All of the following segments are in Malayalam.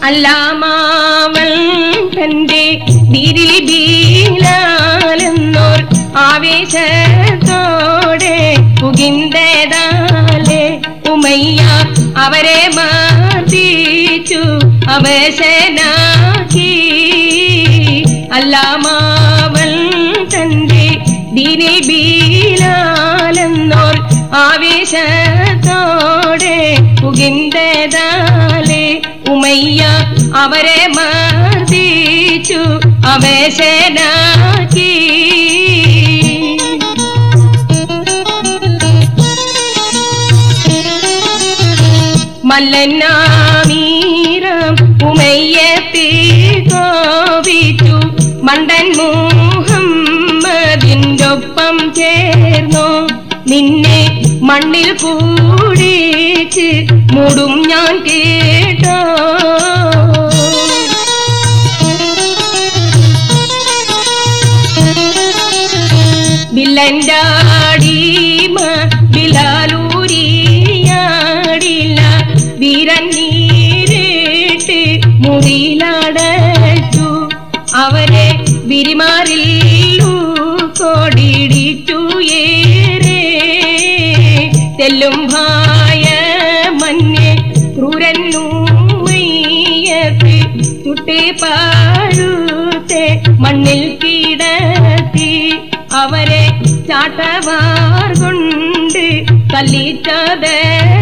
അല്ലാമാവൾ തന്റെ ബിരിൽ ബീലാലെന്നോർ ആവേശത്തോടെ പുകിന്തേതാലേ ഉമയ്യ അവരെ മർദ്ദിച്ചു അവശനാക്കി അല്ലാമാവൾ തന്റെ ബിരിൽ ബീലാലെന്നോർ ആവേശത്തോടെ പുകിന്തേതാലേ ഉമയ്യ അവരെ മർദ്ദിച്ചു അവശനാക്കി മല്ലന്നാമീരം ഉമയ്യത്തെ കോപിച്ചു മണ്ടൻ മുഹമ്മദിൻ്റെ ഒപ്പം ചേർന്നു നിന്നെ മണ്ണിൽ കൂടിച്ച് മൂടും ഞാൻ കേട്ടോ ബില്ലൻ്റാടീമ ബിലാലൂരിയാടില്ല വീരൻ നീരിട്ട് മുറിയിലടച്ചു അവരെ വിരിമാറിൽ കൊടിടിച്ചു ഏറെ തെല്ലും ഭായ മഞ്ഞെ ക്രൂരന്നൂയ്യത്ത് ചുട്ടേ പാഴുത്തെ മണ്ണിൽ കിടത്തി അവരെ ചാട്ടവാർ കൊണ്ട് തല്ലിച്ചതേ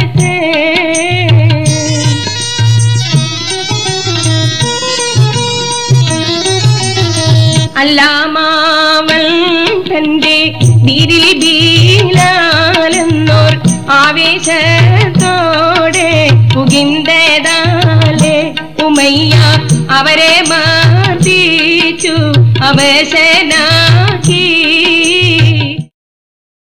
അല്ലാമാവൾ തന്റെ ബിരിൽ ബീലാലെന്നോർ ആവേശത്തോടെ പുകിന്തേതാലേ ഉമയ്യ അവരെ മർദ്ദിച്ചു അവശനാക്കി